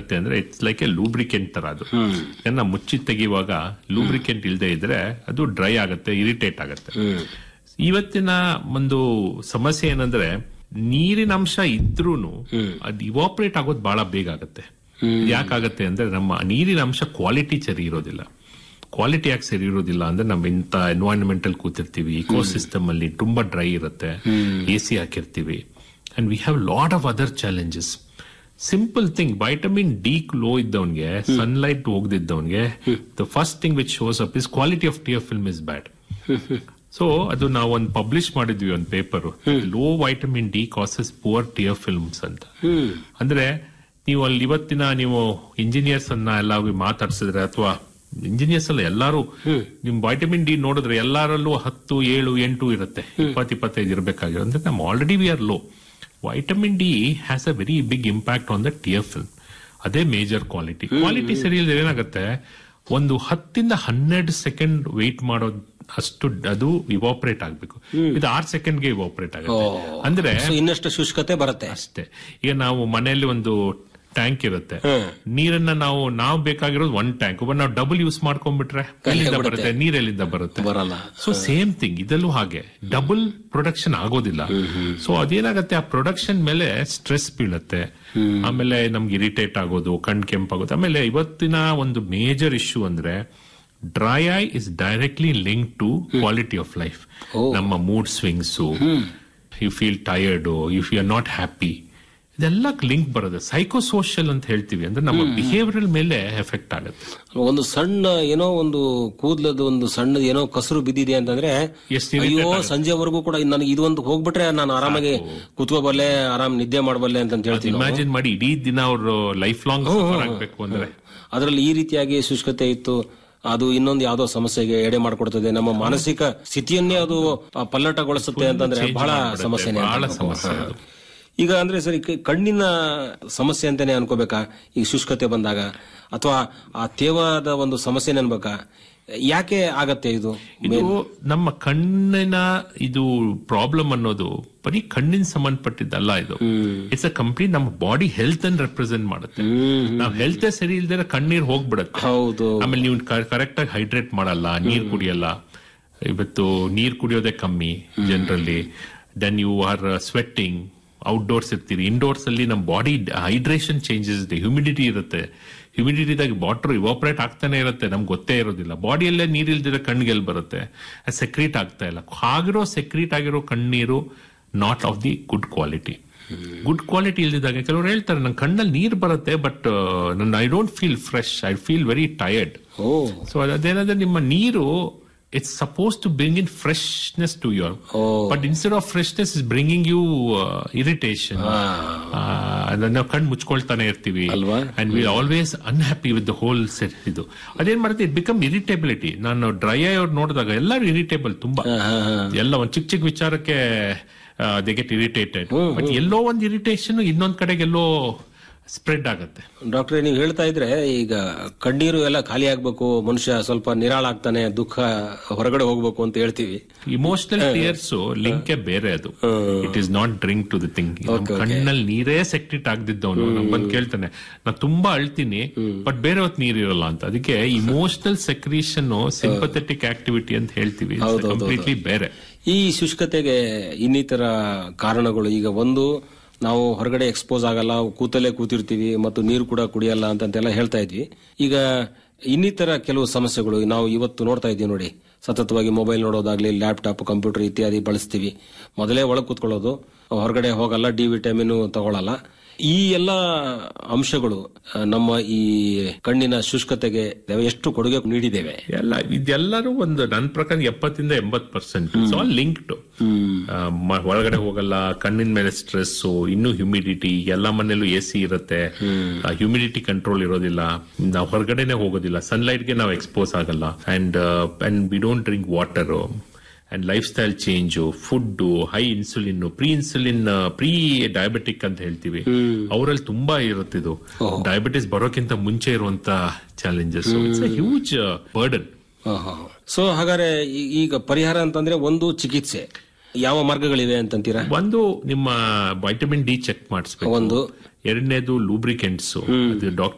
ಏನಾಗುತ್ತೆ ಅಂದ್ರೆ it's like A lubricant ತರ ಅದು ಏನ ಮುಚ್ಚಿ ತೆಗೆಯುವಾಗ ಲೂಬ್ರಿಕೆಂಟ್ ಇಲ್ಲದೆ ಇದ್ರೆ ಅದು ಡ್ರೈ ಆಗುತ್ತೆ ಇರಿಟೇಟ್ ಆಗುತ್ತೆ ಇವತ್ತಿನ ಒಂದು ಸಮಸ್ಯೆ ಏನಂದ್ರೆ ನೀರಿನ ಅಂಶ ಇದ್ರೂನು ಅದು ಇವಾಪರೇಟ್ ಆಗೋದು ಬಹಳ ಬೇಗ ಆಗುತ್ತೆ ಯಾಕಾಗತ್ತೆ ಅಂದ್ರೆ ನಮ್ಮ ನೀರಿನ ಅಂಶ ಕ್ವಾಲಿಟಿ ಸರಿ ಇರೋದಿಲ್ಲ ಕ್ವಾಲಿಟಿ ಯಾಕೆ ಸರಿ ಇರೋದಿಲ್ಲ ಅಂದ್ರೆ ನಾವು ಇಂಥ ಎನ್ವೈರನ್ಮೆಂಟ್ ಅಲ್ಲಿ ಕೂತಿರ್ತೀವಿ ಇಕೋ ಸಿಸ್ಟಮ್ ಅಲ್ಲಿ ತುಂಬಾ ಡ್ರೈ ಇರುತ್ತೆ ಎ ಸಿ ಹಾಕಿರ್ತೀವಿ and we have lot of other challenges simple thing vitamin D low ಇದ್ದವನ್ಗೆ ಸನ್ಲೈಟ್ ಹೋಗದಿದ್ದವನ್ಗೆ the first thing which shows up is quality of tear film is bad so ಅದು ನಾವು ಒಂದು publish ಮಾಡಿದ್ವಿ ಒಂದು paper low vitamin D causes poor tear films ಅಂತ ಅಂದ್ರೆ ನೀವು ಅಲ್ಲಿ ಇವತ್ತಿನ ನೀವು ಇಂಜಿನಿಯರ್ಸ್ ಅನ್ನ ಎಲ್ಲ ಹೋಗಿ ಮಾತಾಡ್ಸಿದ್ರೆ ಅಥವಾ ಇಂಜಿನಿಯರ್ಸ್ ಅಲ್ಲ ಎಲ್ಲಾರು ನಿಮ್ ವೈಟಮಿನ್ ಡಿ ನೋಡಿದ್ರೆ ಎಲ್ಲಾರಲ್ಲೂ ಹತ್ತು ಏಳು ಎಂಟು ಇರುತ್ತೆ ಇಪ್ಪತ್ ಇಪ್ಪತ್ತೈದು ಇರಬೇಕಾಗಿರೋ ಅಂದ್ರೆ ನಮ್ already we are low vitamin D has a very big impact on the tear film ಅದೇ ಮೇಜರ್ ಕ್ವಾಲಿಟಿ ಕ್ವಾಲಿಟಿ ಸರಿ ಇಲ್ಲದೆ ಏನಾಗುತ್ತೆ ಒಂದು ಹತ್ತಿಂದ ಹನ್ನೆರಡು ಸೆಕೆಂಡ್ ವೆಯ್ಟ್ ಮಾಡೋದು ಅಷ್ಟು ಅದು ಇವಾಪರೇಟ್ ಆಗ್ಬೇಕು ಇದು ಆರ್ ಸೆಕೆಂಡ್ಗೆ ಇವಾಪರೇಟ್ ಆಗುತ್ತೆ ಅಂದ್ರೆ ಸೊ ಇನ್ನಷ್ಟು ಶುಷ್ಕತೆ ಬರುತ್ತೆ ಅಷ್ಟೇ ಈಗ ನಾವು ಮನೆಯಲ್ಲಿ ಒಂದು ಟ್ಯಾಂಕ್ ಇರುತ್ತೆ ನೀರನ್ನ ನಾವು ನಾವು ಬೇಕಾಗಿರೋದು ಒನ್ ಟ್ಯಾಂಕ್ ಬಟ್ ನಾವು ಡಬಲ್ ಯೂಸ್ ಮಾಡ್ಕೊಂಡ್ಬಿಟ್ರೆ ಎಲ್ಲಿಂದ ಬರುತ್ತೆ ನೀರೆಲ್ಲಿಂದ ಬರುತ್ತೆ ಬರಲ್ಲ ಸೊ ಸೇಮ್ ಥಿಂಗ್ ಇದಲ್ಲೂ ಹಾಗೆ ಡಬಲ್ ಪ್ರೊಡಕ್ಷನ್ ಆಗೋದಿಲ್ಲ ಸೊ ಅದೇನಾಗತ್ತೆ ಆ ಪ್ರೊಡಕ್ಷನ್ ಮೇಲೆ ಸ್ಟ್ರೆಸ್ ಬೀಳುತ್ತೆ ಆಮೇಲೆ ನಮ್ಗೆ ಇರಿಟೇಟ್ ಆಗೋದು ಕಣ್ ಕೆಂಪಾಗೋದು ಆಮೇಲೆ ಇವತ್ತಿನ ಒಂದು ಮೇಜರ್ ಇಶ್ಯೂ ಅಂದ್ರೆ dry eye is directly link to quality of life ನಮ್ಮ mood swings you feel tired if you are not happy ಇದೆಲ್ಲ ಲಿಂಕ್ ಬರುತ್ತೆ ಸೈಕೋಸೋಷಿಯಲ್ ಅಂತ ಹೇಳ್ತೀವಿ ಅಂದ್ರೆ ನಮ್ಮ ಬಿಹೇವಿಯರ್ ಮೇಲೆ ಎಫೆಕ್ಟ್ ಆಗುತ್ತೆ ಒಂದು ಸಣ್ಣ ಏನೋ ಒಂದು ಕೂದಲದ ಒಂದು ಸಣ್ಣ ಏನೋ ಕಸರು ಬಿದ್ದಿದೆ ಅಂತಂದ್ರೆ ಎಷ್ಟ್ irritate ಅಯ್ಯೋ ಆಗುತ್ತೆ. ಸಂಜೆವರೆಗೂ ಕೂಡ ನನಗೆ ಇದೊಂದು ಹೋಗ್ಬಿಟ್ರೆ ನಾನು ಆರಾಮಾಗಿ ಕುತ್ಕೋಬಲ್ಲೆ ಆರಾಮ್ ನಿದ್ದೆ ಮಾಡಬಲ್ಲೆ ಅಂತ ಹೇಳ್ತೀನಿ ನಾವು. ಇಮ್ಯಾಜಿನ್ ಮಾಡಿ ಇಡೀ ದಿನ ಅವರು ಲೈಫ್ ಲಾಂಗ್ ಆಗ್ಬೇಕು ಅಂದ್ರೆ ಅದರಲ್ಲಿ ಈ ರೀತಿಯಾಗಿ ಶುಷ್ಕತೆ ಇತ್ತು ಅದು ಇನ್ನೊಂದು ಯಾವ್ದೋ ಸಮಸ್ಯೆಗೆ ಎಡೆ ಮಾಡಿಕೊಡ್ತದೆ ನಮ್ಮ ಮಾನಸಿಕ ಸ್ಥಿತಿಯನ್ನೇ ಅದು ಆ, ಪಲ್ಲಟಗೊಳಿಸುತ್ತೆ ಅಂತಂದ್ರೆ change ಬಹಳ ಮಾಡ್ಬಿಡುತ್ತೆ. ಸಮಸ್ಯೆನೇ ಬಹಳ ಅಂತ ಸಮಸ್ಯೆ ಹಾ. ಅದು. ಈಗ ಅಂದ್ರೆ ಸರಿ ಕ- ಕಣ್ಣಿನ ಸಮಸ್ಯೆ ಅಂತಾನೆ ಅನ್ಕೋಬೇಕಾ ಈ ಶುಷ್ಕತೆ ಬಂದಾಗ ಅಥವಾ ಆ ತೇವಾದ ಒಂದು ಸಮಸ್ಯೆನೇ ಅನ್ಬೇಕಾ ಯಾಕೆ ಆಗತ್ತೆ ಇದು ಇದು ನಮ್ಮ ಕಣ್ಣಿನ ಇದು ಪ್ರಾಬ್ಲಮ್ ಅನ್ನೋದು ಬರೀ ಕಣ್ಣಿನ ಸಂಬಂಧಪಟ್ಟಿದ್ದಲ್ಲ ಇದು ಇಟ್ಸ್ ಅ ಕಂಪ್ಲೀಟ್ ನಮ್ಮ ಬಾಡಿ ಹೆಲ್ತ್ ಅನ್ನು ರೆಪ್ರೆಸೆಂಟ್ ಮಾಡುತ್ತೆ ನಾವು ಹೆಲ್ತ್ ಸರಿ ಇಲ್ದಿರ ಕಣ್ಣೀರ್ ಹೋಗ್ಬಿಡುತ್ತೆ ಹೌದು ಆಮೇಲೆ ನೀವು ಕರೆಕ್ಟ್ ಆಗಿ ಹೈಡ್ರೇಟ್ ಮಾಡಲ್ಲ ನೀರ್ ಕುಡಿಯಲ್ಲ ಇವತ್ತು ನೀರ್ ಕುಡಿಯೋದೇ ಕಮ್ಮಿ generally then you are sweating outdoors ಇರ್ತೀರಿ ಇಂಡೋರ್ಸ್ ಅಲ್ಲಿ ನಮ್ಮ ಬಾಡಿ ಹೈಡ್ರೇಷನ್ ಚೇಂಜಸ್ ಇದೆ ಹ್ಯೂಮಿಡಿಟಿ ಇರುತ್ತೆ ಹ್ಯೂಮಿಡಿಟಿದಾಗ ವಾಟರ್ ಇವಾಪರೇಟ್ ಆಗ್ತಾನೆ ಇರುತ್ತೆ ನಮ್ಗೆ ಗೊತ್ತೇ ಇರೋದಿಲ್ಲ ಬಾಡಿಯಲ್ಲೇ ನೀರಿಲ್ದಿರೋ ಕಣ್ಗೆಲ್ ಬರುತ್ತೆ ಸೆಕ್ರೀಟ್ ಆಗ್ತಾ ಇಲ್ಲ ಆಗಿರೋ ಸೆಕ್ರೀಟ್ ಆಗಿರೋ ಕಣ್ಣೀರು not of the good quality good quality ಇಲ್ದಿದಾಗ ಕೆಲವರು ಹೇಳ್ತಾರೆ ನನ್ನ ಕಣ್ಣಲ್ಲಿ ನೀರು ಬರುತ್ತೆ ಬಟ್ ನನ್ನ I don't feel fresh I feel very tired oh so ಅದೇನಂದ್ರೆ ನಿಮ್ಮ ನೀರು it's suppose to bring in freshness to your but instead of freshness is bringing you irritation ನಾವು ಕಣ್ ಮುಚ್ಕೊಳ್ತಾನೆ ಇರ್ತೀವಿ ಅಲ್ವಾ? And we always unhappy with the whole set ಇದು ಅದೇನ್ ಮಾಡುತ್ತೆ ಇಟ್ ಬಿಕಮ್ ಇರಿಟೇಬಿಲಿಟಿ ನಾನು ಡ್ರೈ ಅವ್ರು ನೋಡಿದಾಗ ಎಲ್ಲರೂ ಇರಿಟೇಬಲ್ ತುಂಬಾ ಎಲ್ಲ ಒಂದ್ ಚಿಕ್ಕ ಚಿಕ್ಕ ವಿಚಾರಕ್ಕೆ ದೇ ಗೆಟ್ ಇರಿಟೇಟೆಡ್ ಬಟ್ ಎಲ್ಲೋ ಒಂದ್ ಇರಿಟೇಷನ್ ಇನ್ನೊಂದ್ ಕಡೆಗೆ ಎಲ್ಲೋ ಸ್ಪ್ರೆಡ್ ಆಗುತ್ತೆ ಡಾಕ್ಟ್ರೆ ನೀವು ಹೇಳ್ತಾ ಇದ್ರೆ ಈಗ ಕಣ್ಣೀರು ಎಲ್ಲ ಖಾಲಿ ಆಗ್ಬೇಕು ಮನುಷ್ಯ ಸ್ವಲ್ಪ ನಿರಾಳಾಗ್ತಾನೆ ದುಃಖ ಹೊರಗಡೆ ಹೋಗ್ಬೇಕು ಅಂತ ಹೇಳ್ತೀವಿ ಇಮೋಷನಲ್ ಟಿಯರ್ಸ್ ಲಿಂಕ್ ಬೇರೆ ಅದು it is not drink to the thing ಕಣ್ಣಲ್ಲಿ ನೀರೇ ಸೆಕ್ಟಿಟ್ ಆಗ್ದಿದ್ದವನು ನಮ್ ಬಂದ್ ಕೇಳ್ತಾನೆ ನಾ ತುಂಬಾ ಅಳ್ತೀನಿ ಬಟ್ ಬೇರೆ ಹೊತ್ತು ನೀರಿರಲ್ಲ ಅಂತ ಅದಕ್ಕೆ ಇಮೋಷನಲ್ ಸೆಕ್ರೀಷನ್ ಸಿಂಪಥೆಟಿಕ್ ಆಕ್ಟಿವಿಟಿ ಅಂತ ಹೇಳ್ತೀವಿ ಕಂಪ್ಲೀಟ್ಲಿ ಬೇರೆ ಈ ಶುಷ್ಕತೆಗೆ ಇನ್ನಿತರ ಕಾರಣಗಳು ಈಗ ಒಂದು ನಾವು ಹೊರಗಡೆ ಎಕ್ಸ್ಪೋಸ್ ಆಗಲ್ಲ ಕೂತಲ್ಲೇ ಕೂತಿರ್ತೀವಿ ಮತ್ತು ನೀರು ಕೂಡ ಕುಡಿಯಲ್ಲ ಅಂತಂತೆಲ್ಲ ಹೇಳ್ತಾ ಇದ್ವಿ ಈಗ ಇನ್ನಿತರ ಕೆಲವು ಸಮಸ್ಯೆಗಳು ನಾವು ಇವತ್ತು ನೋಡ್ತಾ ಇದ್ದೀವಿ ನೋಡಿ ಸತತವಾಗಿ ಮೊಬೈಲ್ ನೋಡೋದಾಗ್ಲಿ ಲ್ಯಾಪ್ಟಾಪ್ ಕಂಪ್ಯೂಟರ್ ಇತ್ಯಾದಿ ಬಳಸ್ತೀವಿ ಮೊದಲೇ ಒಳಗೆ ಕೂತ್ಕೊಳ್ಳೋದು ಹೊರಗಡೆ ಹೋಗಲ್ಲ ಡಿ ವಿಟಮಿನ್ ತಗೊಳ್ಳಲ್ಲ ಈ ಎಲ್ಲ ಅಂಶಗಳು ಆ, ನಮ್ಮ ಈ ಕಣ್ಣಿನ ಶುಷ್ಕತೆಗೆ ಎಷ್ಟು ಕೊಡುಗೆ ನೀಡಿದ್ದೇವೆ ಎಲ್ಲ ಇದೆಲ್ಲರೂ ಒಂದು ನನ್ನ ಪ್ರಕಾರ ಎಪ್ಪತ್ತಿಂದ ಎಂಬತ್ ಪರ್ಸೆಂಟ್ ಆಲ್ ಲಿಂಕ್ಡ್ ಒಳಗಡೆ ಹೋಗಲ್ಲ ಕಣ್ಣಿನ ಮೇಲೆ ಸ್ಟ್ರೆಸ್ ಇನ್ನು ಹ್ಯೂಮಿಡಿಟಿ ಎಲ್ಲ ಮನೇಲೂ ಎ ಸಿ ಇರುತ್ತೆ ಹ್ಯೂಮಿಡಿಟಿ ಕಂಟ್ರೋಲ್ ಇರೋದಿಲ್ಲ ನಾವು ಹೊರಗಡೆನೆ ಹೋಗೋದಿಲ್ಲ ಸನ್ಲೈಟ್ಗೆ ನಾವು ಎಕ್ಸ್ಪೋಸ್ ಆಗಲ್ಲ and and we don't drink water and lifestyle change food high insulin pre insulin prediabetic ಅಂತ ಹೇಳ್ತೀವಿ ಅವರಲ್ಲಿ ತುಂಬಾ ಇರುತ್ತಿದು ಡಯಾಬಿಟಿಸ್ ಬರೋಕ್ಕಿಂತ ಮುಂಚೆ ಇರುವಂತ challenges it's huge burden so ಹಾಗಾದ್ರೆ ಈ- ಈಗ ಪರಿಹಾರ ಅಂತಂದ್ರೆ ಒಂದು ಚಿಕಿತ್ಸೆ ಯಾವ ಮಾರ್ಗಗಳಿವೆ ಅಂತಂತೀರಾ ಒಂದು ನಿಮ್ಮ ವೈಟಮಿನ್ ಡಿ ಚೆಕ್ ಮಾಡಿಸ್ಬೇಕು ಒಂದು ಎರಡನೇದು ಲೂಬ್ರಿಕೆಂಟ್ಸ್ ಅದು